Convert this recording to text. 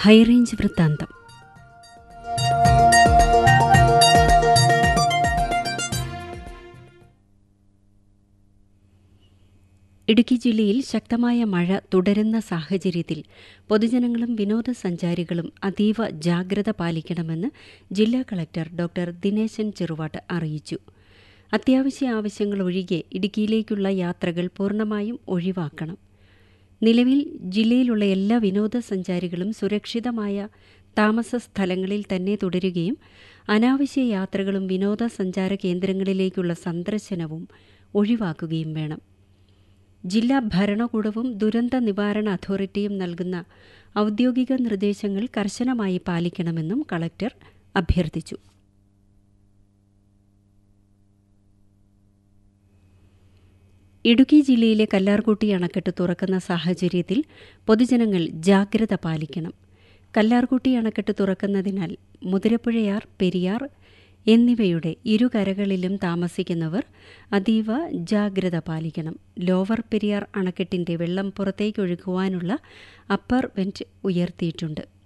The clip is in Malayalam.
ഹൈറേഞ്ച് വൃത്താന്തം ഇടുക്കി ജില്ലയിൽ ശക്തമായ മഴ തുടരുന്ന സാഹചര്യത്തിൽ പൊതുജനങ്ങളും വിനോദസഞ്ചാരികളും അതീവ ജാഗ്രത പാലിക്കണമെന്ന് ജില്ലാ കളക്ടർ ഡോക്ടർ ദിനേശൻ ചെറുവാട്ട് അറിയിച്ചു അത്യാവശ്യ ആവശ്യങ്ങൾ ഒഴികെ ഇടുക്കിയിലേക്കുള്ള യാത്രകൾ പൂർണ്ണമായും ഒഴിവാക്കണം നിലവിൽ ജില്ലയിലുള്ള എല്ലാ വിനോദസഞ്ചാരികളും സുരക്ഷിതമായ താമസ സ്ഥലങ്ങളിൽ തന്നെ തുടരുകയും അനാവശ്യ യാത്രകളും വിനോദസഞ്ചാര കേന്ദ്രങ്ങളിലേക്കുള്ള സന്ദർശനവും ഒഴിവാക്കുകയും വേണം ജില്ലാ ഭരണകൂടവും ദുരന്ത നിവാരണ അതോറിറ്റിയും നൽകുന്ന ഔദ്യോഗിക നിർദ്ദേശങ്ങൾ കർശനമായി പാലിക്കണമെന്നും കളക്ടർ അഭ്യർത്ഥിച്ചു ഇടുക്കി ജില്ലയിലെ കല്ലാർകുട്ടി അണക്കെട്ട് തുറക്കുന്ന സാഹചര്യത്തിൽ പൊതുജനങ്ങൾ ജാഗ്രത പാലിക്കണം കല്ലാർകുട്ടി അണക്കെട്ട് തുറക്കുന്നതിനാൽ മുതിരപ്പുഴയാർ പെരിയാർ എന്നിവയുടെ ഇരുകരകളിലും താമസിക്കുന്നവർ അതീവ ജാഗ്രത പാലിക്കണം ലോവർ പെരിയാർ അണക്കെട്ടിന്റെ വെള്ളം പുറത്തേക്കൊഴുകുവാനുള്ള അപ്പർ വെന്റ് ഉയർത്തിയിട്ടുണ്ട്